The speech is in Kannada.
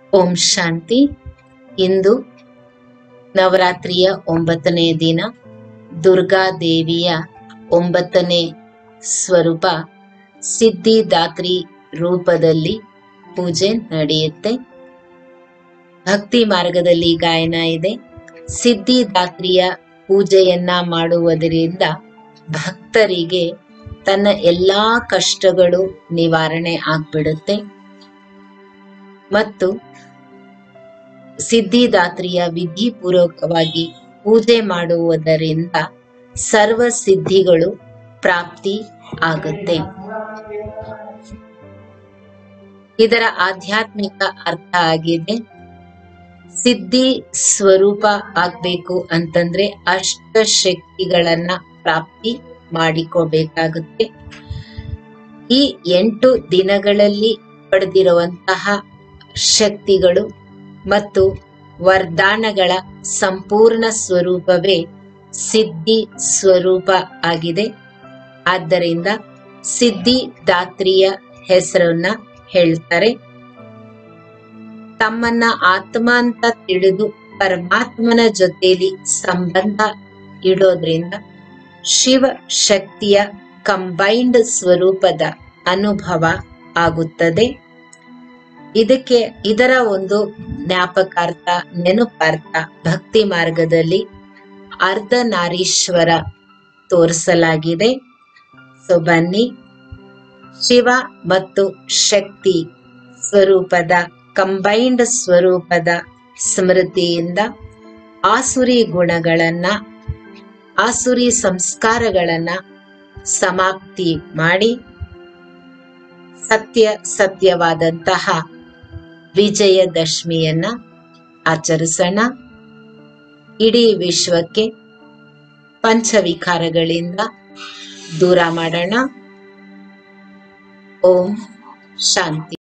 ಓಂ ಶಾಂತಿ ಇಂದು ನವರಾತ್ರಿಯ ಒಂಬತ್ತನೇ ದಿನ ದುರ್ಗಾದೇವಿಯ ಒಂಬತ್ತನೇ ಸ್ವರೂಪ ಸಿದ್ಧಿದಾತ್ರಿ ರೂಪದಲ್ಲಿ ಪೂಜೆ ನಡೆಯುತ್ತೆ ಭಕ್ತಿ ಮಾರ್ಗದಲ್ಲಿ ಗಾಯನ ಇದೆ ಸಿದ್ಧಿದಾತ್ರಿಯ ಪೂಜೆಯನ್ನ ಮಾಡುವುದರಿಂದ ಭಕ್ತರಿಗೆ ತನ್ನ ಎಲ್ಲಾ ಕಷ್ಟಗಳು ನಿವಾರಣೆ ಆಗ್ಬಿಡುತ್ತೆ ಮತ್ತು ಸಿದ್ಧಿದಾತ್ರಿಯ ವಿಧಿಪೂರ್ವಕವಾಗಿ ಪೂಜೆ ಮಾಡುವುದರಿಂದ ಸರ್ವ ಸಿದ್ಧಿಗಳು ಪ್ರಾಪ್ತಿ ಆಗುತ್ತೆ ಇದರ ಆಧ್ಯಾತ್ಮಿಕ ಅರ್ಥ ಆಗಿದೆ ಸಿದ್ಧಿ ಸ್ವರೂಪ ಆಗ್ಬೇಕು ಅಂತಂದ್ರೆ ಅಷ್ಟ ಶಕ್ತಿಗಳನ್ನ ಪ್ರಾಪ್ತಿ ಮಾಡಿಕೋಬೇಕಾಗುತ್ತೆ ಈ ಎಂಟು ದಿನಗಳಲ್ಲಿ ಪಡೆದಿರುವಂತಹ ಶಕ್ತಿಗಳು ಮತ್ತು ವರದಾನಗಳ ಸಂಪೂರ್ಣ ಸ್ವರೂಪವೇ ಸಿದ್ಧಿ ಸ್ವರೂಪ ಆಗಿದೆ ಆದ್ದರಿಂದ ಸಿದ್ಧಿದಾತ್ರಿಯ ಹೆಸರನ್ನ ಹೇಳ್ತಾರೆ ತಮ್ಮನ್ನ ಆತ್ಮ ಅಂತ ತಿಳಿದು ಪರಮಾತ್ಮನ ಜೊತೆಲಿ ಸಂಬಂಧ ಇಡೋದ್ರಿಂದ ಶಿವ ಶಕ್ತಿಯ ಕಂಬೈನ್ಡ್ ಸ್ವರೂಪದ ಅನುಭವ ಆಗುತ್ತದೆ ಇದಕ್ಕೆ ಇದರ ಒಂದು ಜ್ಞಾಪಕಾರ್ಥ ನೆನಪಾರ್ಥ ಭಕ್ತಿ ಮಾರ್ಗದಲ್ಲಿ ಅರ್ಧನಾರೀಶ್ವರ ತೋರಿಸಲಾಗಿದೆ ಸೊ ಬನ್ನಿ ಶಿವ ಮತ್ತು ಶಕ್ತಿ ಸ್ವರೂಪದ ಕಂಬೈನ್ಡ್ ಸ್ವರೂಪದ ಸ್ಮೃತಿಯಿಂದ ಆಸುರಿ ಗುಣಗಳನ್ನ ಆಸುರಿ ಸಂಸ್ಕಾರಗಳನ್ನ ಸಮಾಪ್ತಿ ಮಾಡಿ ಸತ್ಯ ಸತ್ಯವಾದಂತಹ ವಿಜಯದಶಮಿಯನ್ನ ಆಚರಿಸೋಣ ಇಡೀ ವಿಶ್ವಕ್ಕೆ ಪಂಚವಿಕಾರಗಳಿಂದ ದೂರ ಮಾಡೋಣ ಓಂ ಶಾಂತಿ